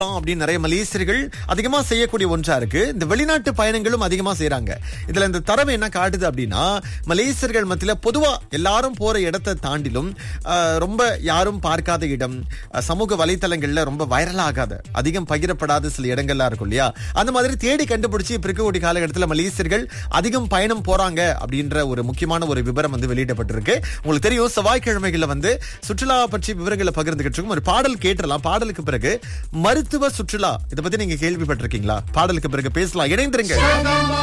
அப்படின்னு நிறைய மலேசியர்கள் அதிகமா செய்யக்கூடிய ஒன்றா இருக்கு இந்த வெளிநாட்டு பயணங்களும் அதிகமா செய்றாங்க இதுல இந்த தரவு என்ன காட்டுது அப்படின்னா மலேசியர்கள் மத்தியில பொதுவா எல்லாரும் போற இடத்தை தாண்டிலும் ஆஹ், ரொம்ப யாரும் பார்க்காத இடம் ஆஹ், சமூக வலைத்தளங்கள்ல ரொம்ப வைரல் ஆகாத அதிகம் பகிரப்படாத சில இடங்கள்லாம் இருக்கும் இல்லையா அந்த மாதிரி தேடி கண்டுபிடிச்சு இப்ப இருக்கக்கூடிய காலகட்டத்தில் மலேசியர்கள் அதிகம் பயணம் போறாங்க அப்படின்ற ஒரு முக்கியமான ஒரு விவரம் வந்து வெளியிடப்பட்டிருக்கு உங்களுக்கு தெரியும் செவ்வாய்க்கிழமைகள்ல வந்து சுற்றுலா பற்றி விவரங்களை பகிர்ந்துகிட்டு இருக்கும் ஒரு பாடல் கேட்டுறலாம் பாடலுக்கு பிறகு மருத்துவ சுற்றுலா இதை பத்தி நீங்க கேள்விப்பட்டிருக்கீங்களா பாடலுக்கு பிறகு பேசலாம் இணைந்திருங்க